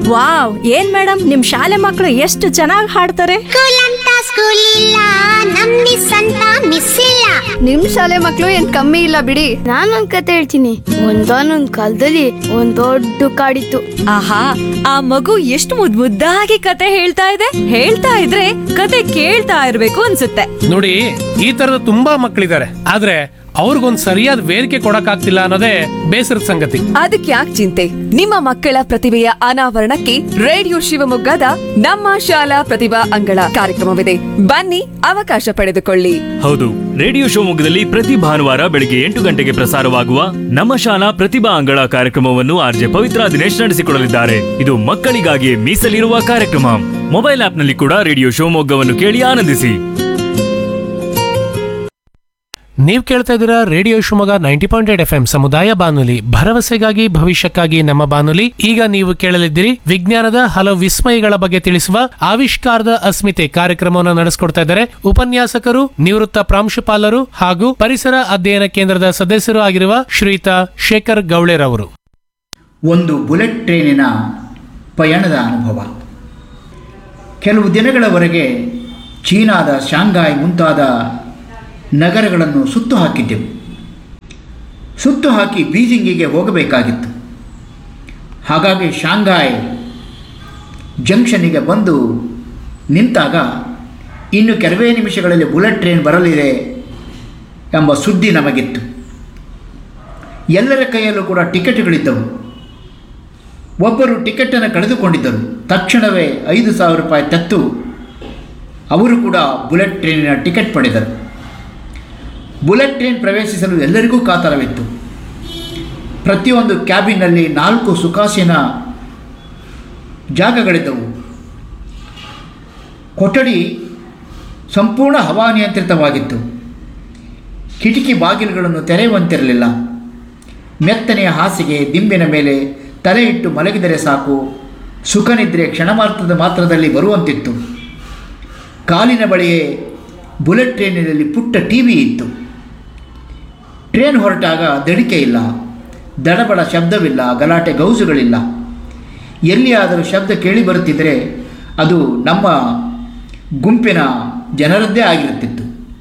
wow ಏನ್ madam ನಿಮ್ ಶಾಲೆ ಮಕ್ಕಳು ಎಷ್ಟು ಚೆನ್ನಾಗಿ ಹಾಡ್ತಾರೆ ಸ್ಕೂಲ್ ಅಂತ ಸ್ಕೂಲ್ ಇಲ್ಲ ನಮ್ ಮಿಸ್ ಅಂತ ಮಿಸ್ ಇಲ್ಲ ನಿಮ್ ಶಾಲೆ ಮಕ್ಳು ಏನ್ ಕಮ್ಮಿ ಇಲ್ಲ ಬಿಡಿ ನಾನೊಂದ್ ಕತೆ ಹೇಳ್ತೀನಿ ಒಂದಾನೊಂದ್ ಕಾಲದಲ್ಲಿ ಒಂದ್ ದೊಡ್ಡ ಕಾಡಿತ್ತು ಆಹಾ ಆ ಮಗು ಎಷ್ಟು ಮುದ್ ಮುದ್ದಾಗಿ ಕತೆ ಹೇಳ್ತಾ ಇದೆ ಹೇಳ್ತಾ ಇದ್ರೆ ಕತೆ ಕೇಳ್ತಾ ಇರ್ಬೇಕು ಅನ್ಸುತ್ತೆ ನೋಡಿ ಈ ತರದ ತುಂಬಾ ಮಕ್ಕಳಿದ್ದಾರೆ ಆದ್ರೆ ಅವ್ರಿಗೊಂದ್ ಸರಿಯಾದ ವೇದಿಕೆ ಕೊಡಕ್ಕಾಗ್ತಿಲ್ಲ ಅನ್ನೋದೇ ಬೇಸರದ ಸಂಗತಿ ಅದಕ್ಕೆ ಯಾಕೆ ಚಿಂತೆ ನಿಮ್ಮ ಮಕ್ಕಳ ಪ್ರತಿಭೆಯ ಅನಾವರಣಕ್ಕೆ ರೇಡಿಯೋ ಶಿವಮೊಗ್ಗದ ನಮ್ಮ ಶಾಲಾ ಪ್ರತಿಭಾ ಅಂಗಳ ಕಾರ್ಯಕ್ರಮವಿದೆ ಬನ್ನಿ ಅವಕಾಶ ಪಡೆದುಕೊಳ್ಳಿ ಹೌದು ರೇಡಿಯೋ ಶಿವಮೊಗ್ಗದಲ್ಲಿ ಪ್ರತಿ ಭಾನುವಾರ ಬೆಳಿಗ್ಗೆ ಎಂಟು ಗಂಟೆಗೆ ಪ್ರಸಾರವಾಗುವ ನಮ್ಮ ಶಾಲಾ ಪ್ರತಿಭಾ ಅಂಗಳ ಕಾರ್ಯಕ್ರಮವನ್ನು ಆರ್ಜೆ ಪವಿತ್ರ ದಿನೇಶ್ ನಡೆಸಿಕೊಡಲಿದ್ದಾರೆ ಇದು ಮಕ್ಕಳಿಗಾಗಿ ಮೀಸಲಿರುವ ಕಾರ್ಯಕ್ರಮ ಮೊಬೈಲ್ ಆಪ್ನಲ್ಲಿ ಕೂಡ ರೇಡಿಯೋ ಶಿವಮೊಗ್ಗವನ್ನು ಕೇಳಿ ಆನಂದಿಸಿ ನೀವ್ ಕೇಳ್ತಾ ಇದ್ದೀರಾ Radio Shivamogga ninety point eight F M ಸಮುದಾಯ ಬಾನುಲಿ ಭರವಸೆಗಾಗಿ ಭವಿಷ್ಯಕ್ಕಾಗಿ ನಮ್ಮ ಬಾನುಲಿ ಈಗ ನೀವು ಕೇಳಲಿದ್ದೀರಿ ವಿಜ್ಞಾನದ ಹಲವು ವಿಸ್ಮಯಗಳ ಬಗ್ಗೆ ತಿಳಿಸುವ ಆವಿಷ್ಕಾರದ ಅಸ್ಮಿತೆ ಕಾರ್ಯಕ್ರಮವನ್ನು ನಡೆಸಿಕೊಡ್ತಾ ಇದ್ದಾರೆ ಉಪನ್ಯಾಸಕರು ನಿವೃತ್ತ ಪ್ರಾಂಶುಪಾಲರು ಹಾಗೂ ಪರಿಸರ ಅಧ್ಯಯನ ಕೇಂದ್ರದ ಸದಸ್ಯರು ಆಗಿರುವ ಶ್ರೀಯುತ ಶೇಖರ್ ಗೌಳೆರವರು ಒಂದು ಬುಲೆಟ್ ಟ್ರೈನಿನ ಪಯಣದ ಅನುಭವ ಕೆಲವು ದಿನಗಳವರೆಗೆ ಚೀನಾದ ಶಾಂಘಾಯ್ ಮುಂತಾದ ನಗರಗಳನ್ನು ಸುತ್ತು ಹಾಕಿದ್ದೆವು ಸುತ್ತು ಹಾಕಿ ಬೀಜಿಂಗಿಗೆ ಹೋಗಬೇಕಾಗಿತ್ತು ಹಾಗಾಗಿ ಶಾಂಘಾಯ್ ಜಂಕ್ಷನ್ನಿಗೆ ಬಂದು ನಿಂತಾಗ ಇನ್ನು ಕೆಲವೇ ನಿಮಿಷಗಳಲ್ಲಿ ಬುಲೆಟ್ ಟ್ರೈನ್ ಬರಲಿದೆ ಎಂಬ ಸುದ್ದಿ ನಮಗಿತ್ತು ಎಲ್ಲರ ಕೈಯಲ್ಲೂ ಕೂಡ ಟಿಕೆಟ್ಗಳಿದ್ದವು ಒಬ್ಬರು ಟಿಕೆಟನ್ನು ಕಳೆದುಕೊಂಡಿದ್ದರು ತಕ್ಷಣವೇ ಐದು ಸಾವಿರ ರೂಪಾಯಿ ತೆತ್ತು ಅವರು ಕೂಡ ಬುಲೆಟ್ ಟ್ರೈನಿನ ಟಿಕೆಟ್ ಪಡೆದರು ಬುಲೆಟ್ ಟ್ರೈನ್ ಪ್ರವೇಶಿಸಲು ಎಲ್ಲರಿಗೂ ಕಾತರವಿತ್ತು ಪ್ರತಿಯೊಂದು ಕ್ಯಾಬಿನಲ್ಲಿ ನಾಲ್ಕು ಸುಖಾಸೀನ ಜಾಗಗಳಿದ್ದವು ಕೊಠಡಿ ಸಂಪೂರ್ಣ ಹವಾನಿಯಂತ್ರಿತವಾಗಿತ್ತು ಕಿಟಕಿ ಬಾಗಿಲುಗಳನ್ನು ತೆರೆಯುವಂತಿರಲಿಲ್ಲ ಮೆತ್ತನೆಯ ಹಾಸಿಗೆ ದಿಂಬಿನ ಮೇಲೆ ತಲೆ ಇಟ್ಟು ಮಲಗಿದರೆ ಸಾಕು ಸುಖನಿದ್ರೆ ಕ್ಷಣಮಾತ್ರದ ಮಾತ್ರದಲ್ಲಿ ಬರುವಂತಿತ್ತು ಕಾಲಿನ ಬಳಿಯೇ ಬುಲೆಟ್ ಟ್ರೈನಿನಲ್ಲಿ ಪುಟ್ಟ ಟಿ ವಿ ಇತ್ತು ಟ್ರೈನ್ ಹೊರಟಾಗ ದಡಿಕೆ ಇಲ್ಲ ದಡಬಡ ಶಬ್ದವಿಲ್ಲ ಗಲಾಟೆ ಗೌಜುಗಳಿಲ್ಲ ಎಲ್ಲಿಯಾದರೂ ಶಬ್ದ ಕೇಳಿ ಬರುತ್ತಿದ್ದರೆ ಅದು ನಮ್ಮ ಗುಂಪಿನ ಜನರದ್ದೇ ಆಗಿರುತ್ತಿತ್ತು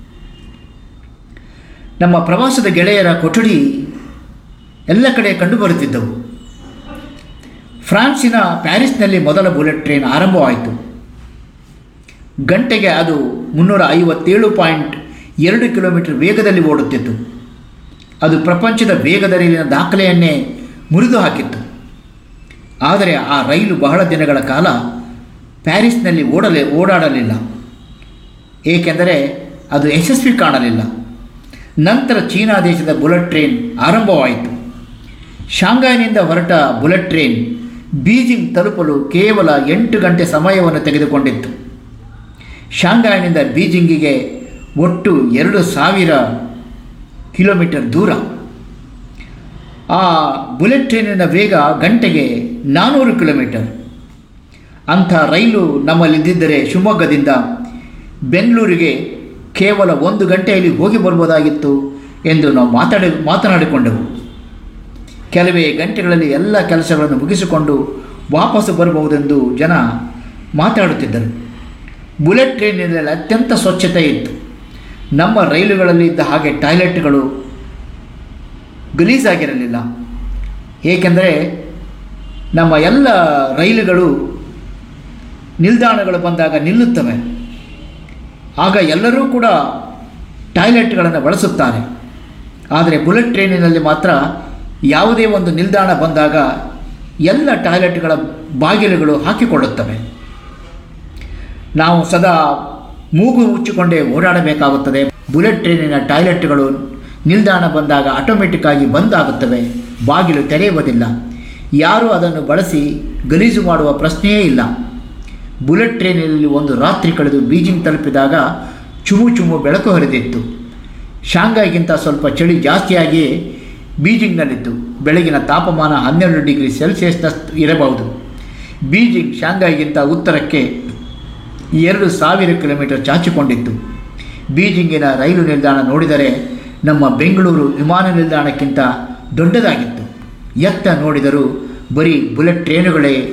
ನಮ್ಮ ಪ್ರವಾಸದ ಗೆಳೆಯರ ಕೊಠಡಿ ಎಲ್ಲ ಕಡೆ ಕಂಡುಬರುತ್ತಿದ್ದವು ಫ್ರಾನ್ಸಿನ ಪ್ಯಾರಿಸ್ನಲ್ಲಿ ಮೊದಲ ಬುಲೆಟ್ ಟ್ರೈನ್ ಆರಂಭವಾಯಿತು ಗಂಟೆಗೆ ಅದು ಮುನ್ನೂರ ಐವತ್ತೇಳು ಪಾಯಿಂಟ್ ಎರಡು ಕಿಲೋಮೀಟರ್ ವೇಗದಲ್ಲಿ ಓಡುತ್ತಿತ್ತು ಅದು ಪ್ರಪಂಚದ ವೇಗದ ರೈಲಿನ ದಾಖಲೆಯನ್ನೇ ಮುರಿದು ಹಾಕಿತ್ತು ಆದರೆ ಆ ರೈಲು ಬಹಳ ದಿನಗಳ ಕಾಲ ಪ್ಯಾರಿಸ್ನಲ್ಲಿ ಓಡಲೇ ಓಡಾಡಲಿಲ್ಲ ಏಕೆಂದರೆ ಅದು ಯಶಸ್ವಿ ಕಾಣಲಿಲ್ಲ ನಂತರ ಚೀನಾ ದೇಶದ ಬುಲೆಟ್ ಟ್ರೈನ್ ಆರಂಭವಾಯಿತು ಶಾಂಘಾಯ್ನಿಂದ ಹೊರಟ ಬುಲೆಟ್ ಟ್ರೈನ್ ಬೀಜಿಂಗ್ ತಲುಪಲು ಕೇವಲ ಎಂಟು ಗಂಟೆ ಸಮಯವನ್ನು ತೆಗೆದುಕೊಂಡಿತ್ತು ಶಾಂಘಾಯ್ನಿಂದ ಬೀಜಿಂಗಿಗೆ ಒಟ್ಟು ಎರಡು ಸಾವಿರ ಕಿಲೋಮೀಟರ್ ದೂರ ಆ ಬುಲೆಟ್ ಟ್ರೈನಿನ ವೇಗ ಗಂಟೆಗೆ ನಾನ್ನೂರು ಕಿಲೋಮೀಟರ್ ಅಂಥ ರೈಲು ನಮ್ಮಲ್ಲಿದ್ದಿದ್ದರೆ ಶಿವಮೊಗ್ಗದಿಂದ ಬೆಂಗಳೂರಿಗೆ ಕೇವಲ ಒಂದು ಗಂಟೆಯಲ್ಲಿ ಹೋಗಿ ಬರ್ಬೋದಾಗಿತ್ತು ಎಂದು ನಾವು ಮಾತಾಡಿ ಮಾತನಾಡಿಕೊಂಡೆವು ಕೆಲವೇ ಗಂಟೆಗಳಲ್ಲಿ ಎಲ್ಲ ಕೆಲಸಗಳನ್ನು ಮುಗಿಸಿಕೊಂಡು ವಾಪಸ್ಸು ಬರಬಹುದೆಂದು ಜನ ಮಾತಾಡುತ್ತಿದ್ದರು ಬುಲೆಟ್ ಟ್ರೈನಿನಲ್ಲಿ ಅತ್ಯಂತ ಸ್ವಚ್ಛತೆ ಇತ್ತು ನಮ್ಮ ರೈಲುಗಳಲ್ಲಿ ಇದ್ದ ಹಾಗೆ ಟಾಯ್ಲೆಟ್ಗಳು ಗಲೀಜಾಗಿರಲಿಲ್ಲ ಏಕೆಂದರೆ ನಮ್ಮ ಎಲ್ಲ ರೈಲುಗಳು ನಿಲ್ದಾಣಗಳು ಬಂದಾಗ ನಿಲ್ಲುತ್ತವೆ ಆಗ ಎಲ್ಲರೂ ಕೂಡ ಟಾಯ್ಲೆಟ್ಗಳನ್ನು ಬಳಸುತ್ತಾರೆ ಆದರೆ ಬುಲೆಟ್ ಟ್ರೈನಿನಲ್ಲಿ ಮಾತ್ರ ಯಾವುದೇ ಒಂದು ನಿಲ್ದಾಣ ಬಂದಾಗ ಎಲ್ಲ ಟಾಯ್ಲೆಟ್ಗಳ ಬಾಗಿಲುಗಳು ಹಾಕಿಕೊಳ್ಳುತ್ತವೆ ನಾವು ಸದಾ ಮೂಗು ಮುಚ್ಚಿಕೊಂಡೇ ಓಡಾಡಬೇಕಾಗುತ್ತದೆ ಬುಲೆಟ್ ಟ್ರೈನಿನ ಟಾಯ್ಲೆಟ್ಗಳು ನಿಲ್ದಾಣ ಬಂದಾಗ ಆಟೋಮೆಟಿಕ್ ಆಗಿ ಬಂದ್ ಆಗುತ್ತವೆ ಬಾಗಿಲು ತೆರೆಯುವುದಿಲ್ಲ ಯಾರೂ ಅದನ್ನು ಬಳಸಿ ಗಲೀಜು ಮಾಡುವ ಪ್ರಶ್ನೆಯೇ ಇಲ್ಲ ಬುಲೆಟ್ ಟ್ರೈನಿನಲ್ಲಿ ಒಂದು ರಾತ್ರಿ ಕಳೆದು ಬೀಜಿಂಗ್ ತಲುಪಿದಾಗ ಚುಮು ಚುಮು ಬೆಳಕು ಹರಿದಿತ್ತು ಶಾಂಘೈಗಿಂತ ಸ್ವಲ್ಪ ಚಳಿ ಜಾಸ್ತಿಯಾಗಿಯೇ ಬೀಜಿಂಗ್ನಲ್ಲಿತ್ತು ಬೆಳಗಿನ ತಾಪಮಾನ ಹನ್ನೆರಡು ಡಿಗ್ರಿ ಸೆಲ್ಸಿಯಸ್ನಷ್ಟು ಇರಬಹುದು ಬೀಜಿಂಗ್ ಶಾಂಘೈಗಿಂತ ಉತ್ತರಕ್ಕೆ ಎರಡು ಸಾವಿರ ಕಿಲೋಮೀಟರ್ ಚಾಚಿಕೊಂಡಿತ್ತು ಬೀಜಿಂಗಿನ ರೈಲು ನಿಲ್ದಾಣ ನೋಡಿದರೆ ನಮ್ಮ ಬೆಂಗಳೂರು ವಿಮಾನ ನಿಲ್ದಾಣಕ್ಕಿಂತ ದೊಡ್ಡದಾಗಿತ್ತು ಎತ್ತ ನೋಡಿದರೂ ಬರೀ ಬುಲೆಟ್ ಟ್ರೈನುಗಳೇ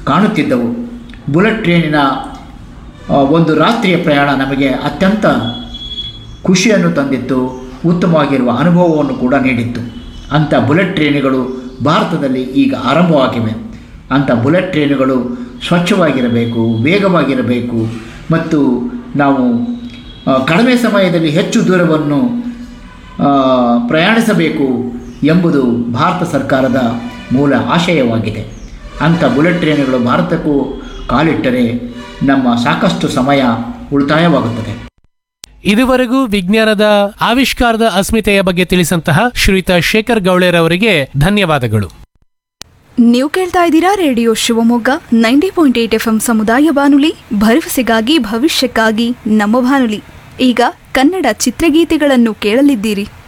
ಕಾಣುತ್ತಿದ್ದವು ಬುಲೆಟ್ ಟ್ರೈನಿನ ಆ, ಒಂದು ರಾತ್ರಿಯ ಪ್ರಯಾಣ ನಮಗೆ ಅತ್ಯಂತ ಖುಷಿಯನ್ನು ತಂದಿತ್ತು ಉತ್ತಮವಾಗಿರುವ ಅನುಭವವನ್ನು ಕೂಡ ನೀಡಿತ್ತು ಅಂಥ ಬುಲೆಟ್ ಟ್ರೈನುಗಳು ಭಾರತದಲ್ಲಿ ಈಗ ಆರಂಭವಾಗಿವೆ ಅಂಥ ಬುಲೆಟ್ ಟ್ರೈನುಗಳು ಸ್ವಚ್ಛವಾಗಿರಬೇಕು ವೇಗವಾಗಿರಬೇಕು ಮತ್ತು ನಾವು ಆ, ಕಡಿಮೆ ಸಮಯದಲ್ಲಿ ಹೆಚ್ಚು ದೂರವನ್ನು ಆ, ಪ್ರಯಾಣಿಸಬೇಕು ಎಂಬುದು ಭಾರತ ಸರ್ಕಾರದ ಮೂಲ ಆಶಯವಾಗಿದೆ ಅಂಥ ಬುಲೆಟ್ ಟ್ರೈನುಗಳು ಭಾರತಕ್ಕೂ ಕಾಲಿಟ್ಟರೆ ನಮ್ಮ ಸಾಕಷ್ಟು ಸಮಯ ಉಳಿತಾಯವಾಗುತ್ತದೆ ಇದುವರೆಗೂ ವಿಜ್ಞಾನದ ಆವಿಷ್ಕಾರದ ಅಸ್ಮಿತೆಯ ಬಗ್ಗೆ ತಿಳಿಸಂತಹ ಶ್ರೀಯುತ ಶೇಖರ್ ಗೌಳೇರ್ ಅವರಿಗೆ ಧನ್ಯವಾದಗಳು ನೀವು ಕೇಳ್ತಾ ಇದ್ದೀರಾ Radio Shivamogga ninety point eight F M ಸಮುದಾಯ ಬಾನುಲಿ ಭರವಸೆಗಾಗಿ ಭವಿಷ್ಯಕ್ಕಾಗಿ ನಮ್ಮ ಬಾನುಲಿ ಈಗ ಕನ್ನಡ ಚಿತ್ರಗೀತೆಗಳನ್ನು ಕೇಳಲಿದ್ದೀರಿ